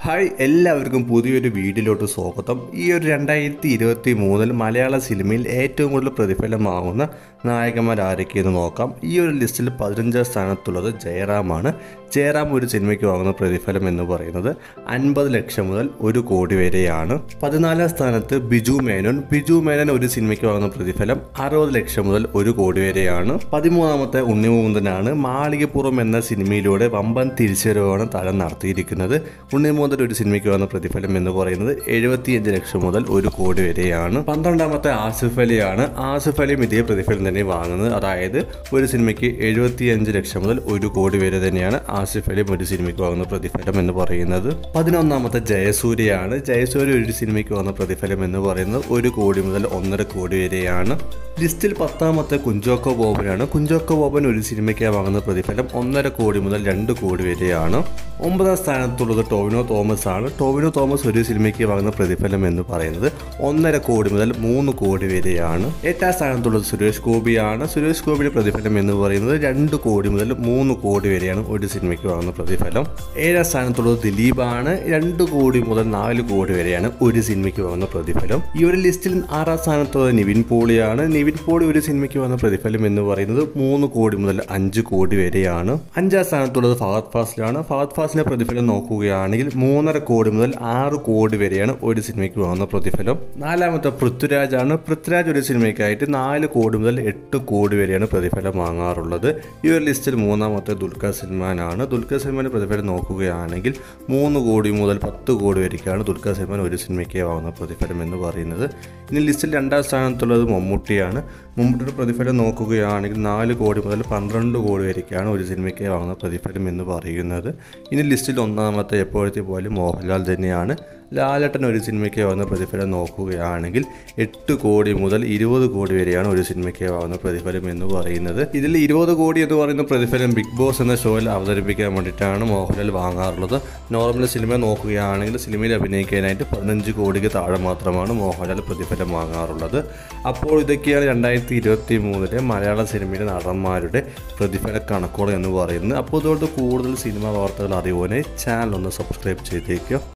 hi എല്ലാവർക്കും പുതിയൊരു വീഡിയോയിലോട്ട് സ്വാഗതം ഈ ഒരു രണ്ടായിരത്തി ഇരുപത്തി മൂന്നിൽ മലയാള സിനിമയിൽ ഏറ്റവും കൂടുതൽ പ്രതിഫലമാകുന്ന നായകന്മാർ ആരൊക്കെയെന്ന് നോക്കാം ഈ ഒരു ലിസ്റ്റിൽ പതിനഞ്ചാം സ്ഥാനത്തുള്ളത് ജയറാമാണ് ജയറാം ഒരു സിനിമയ്ക്ക് വാങ്ങുന്ന പ്രതിഫലം എന്ന് പറയുന്നത് അൻപത് ലക്ഷം മുതൽ ഒരു കോടി വരെയാണ് പതിനാലാം സ്ഥാനത്ത് ബിജു മേനോൻ ബിജു മേനോൻ ഒരു സിനിമയ്ക്ക് വാങ്ങുന്ന പ്രതിഫലം അറുപത് ലക്ഷം മുതൽ ഒരു കോടി വരെയാണ് പതിമൂന്നാമത്തെ ഉണ്ണിമുകുന്ദനാണ് മാളികപ്പുറം എന്ന സിനിമയിലൂടെ വമ്പൻ തിരിച്ചുവരവാണ് താരം നടത്തിയിരിക്കുന്നത് ഉണ്ണിമുകുന്ദൻ ഒരു സിനിമയ്ക്ക് വന്ന പ്രതിഫലം എന്ന് പറയുന്നത് എഴുപത്തിയഞ്ച് ലക്ഷം മുതൽ ഒരു കോടി വരെയാണ് പന്ത്രണ്ടാമത്തെ ആസിഫ് അലിയാണ് ആസിഫ് അലിയും ഇതേ പ്രതിഫലം തന്നെ വാങ്ങുന്നത് അതായത് ഒരു സിനിമയ്ക്ക് എഴുപത്തിയഞ്ച് ലക്ഷം മുതൽ ഒരു കോടി വരെ തന്നെയാണ് ആസിഫ് അലിയും ഒരു സിനിമയ്ക്ക് വാങ്ങുന്ന പ്രതിഫലം എന്ന് പറയുന്നത് പതിനൊന്നാമത്തെ ജയസൂര്യയാണ് ജയസൂര്യ ഒരു സിനിമയ്ക്ക് വന്ന പ്രതിഫലം എന്ന് പറയുന്നത് ഒരു കോടി മുതൽ ഒന്നര കോടി വരെയാണ് ലിസ്റ്റിൽ പത്താമത്തെ കുഞ്ചോക്കോ ബോബനാണ് കുഞ്ചോക്കോ ബോബൻ ഒരു സിനിമയ്ക്ക് വാങ്ങുന്ന പ്രതിഫലം ഒന്നര കോടി മുതൽ രണ്ട് കോടി വരെയാണ് ഒമ്പതാം സ്ഥാനത്തുള്ളത് ടോവിനോ തോമസ് ആണ് ടോവിനോ തോമസ് ഒരു സിനിമയ്ക്ക് വാങ്ങുന്ന പ്രതിഫലം എന്ന് പറയുന്നത് ഒന്നര കോടി മുതൽ മൂന്ന് കോടി വരെയാണ് എട്ടാം സ്ഥാനത്തുള്ളത് സുരേഷ് ഗോപിയാണ് സുരേഷ് ഗോപിയുടെ പ്രതിഫലം എന്ന് പറയുന്നത് രണ്ട് കോടി മുതൽ മൂന്ന് കോടി വരെയാണ് ഒരു സിനിമയ്ക്ക് വാങ്ങുന്ന പ്രതിഫലം ഏഴാം സ്ഥാനത്തുള്ളത് ദിലീപാണ് രണ്ട് കോടി മുതൽ നാല് കോടി വരെയാണ് ഒരു സിനിമയ്ക്ക് വാങ്ങുന്ന പ്രതിഫലം ഈ ഒരു ലിസ്റ്റിൽ ആറാം സ്ഥാനത്തുള്ളത് നിവിൻ പോളിയാണ് നിവിൻ പോളി ഒരു സിനിമയ്ക്ക് വന്ന പ്രതിഫലം എന്ന് പറയുന്നത് മൂന്ന് കോടി മുതൽ അഞ്ച് കോടി വരെയാണ് അഞ്ചാം സ്ഥാനത്തുള്ളത് ഫഹദ് ഫാസിലാണ് ഫഹദ് ഫാസിന്റെ പ്രതിഫലം നോക്കുകയാണെങ്കിൽ മൂന്നര കോടി മുതൽ ആറ് കോടി വരെയാണ് ഒരു സിനിമയ്ക്ക് വാങ്ങുന്ന പ്രതിഫലം നാലാമത്തെ പൃഥ്വിരാജാണ് പൃഥ്വിരാജ് ഒരു സിനിമയ്ക്കായിട്ട് നാല് കോടി മുതൽ എട്ട് കോടി വരെയാണ് പ്രതിഫലം വാങ്ങാറുള്ളത് ഈ ഒരു ലിസ്റ്റിൽ മൂന്നാമത്തെ ദുൽഖർ സൽമാനാണ് ദുൽഖർ സൽമാൻ്റെ പ്രതിഫലം നോക്കുകയാണെങ്കിൽ മൂന്ന് കോടി മുതൽ പത്ത് കോടി വരെയൊക്കെയാണ് ദുൽഖർ സൽമാൻ ഒരു സിനിമയ്ക്ക് വാങ്ങുന്ന പ്രതിഫലം എന്ന് പറയുന്നത് ഇനി ലിസ്റ്റിൽ രണ്ടാം സ്ഥാനത്തുള്ളത് മമ്മൂട്ടിയാണ് മമ്മൂട്ടിയുടെ പ്രതിഫലം നോക്കുകയാണെങ്കിൽ നാല് കോടി മുതൽ പന്ത്രണ്ട് കോടി വരെയൊക്കെയാണ് ഒരു സിനിമയ്ക്ക് വാങ്ങുന്ന പ്രതിഫലം എന്ന് പറയുന്നത് ഇനി ലിസ്റ്റിൽ ഒന്നാമത്തെ എപ്പോഴത്തെ പോലെ മോഹൻലാൽ തന്നെയാണ് ലാലേട്ടൻ ഒരു സിനിമയ്ക്ക് വാങ്ങുന്ന പ്രതിഫലം നോക്കുകയാണെങ്കിൽ എട്ട് കോടി മുതൽ ഇരുപത് കോടി വരെയാണ് ഒരു സിനിമയ്ക്ക് വാങ്ങുന്ന പ്രതിഫലം എന്ന് പറയുന്നത് ഇതിൽ ഇരുപത് കോടി എന്ന് പറയുന്ന പ്രതിഫലം ബിഗ് ബോസ് എന്ന ഷോയിൽ അവതരിപ്പിക്കാൻ വേണ്ടിയിട്ടാണ് മോഹൻലാൽ വാങ്ങാറുള്ളത് നോർമൽ സിനിമ നോക്കുകയാണെങ്കിൽ സിനിമയിൽ അഭിനയിക്കാനായിട്ട് പതിനഞ്ച് കോടിക്ക് താഴെ മാത്രമാണ് മോഹൻലാൽ പ്രതിഫലം വാങ്ങാറുള്ളത് അപ്പോൾ ഇതൊക്കെയാണ് രണ്ടായിരത്തി ഇരുപത്തി മൂന്നിലെ മലയാള സിനിമയിലെ നടന്മാരുടെ പ്രതിഫല കണക്കുകൾ എന്ന് പറയുന്നത് അപ്പോൾ ഇതുകൊണ്ട് കൂടുതൽ സിനിമ വാർത്തകൾ അറിയുവാനായി ചാനൽ ഒന്ന് സബ്സ്ക്രൈബ് ചെയ്തേക്കുക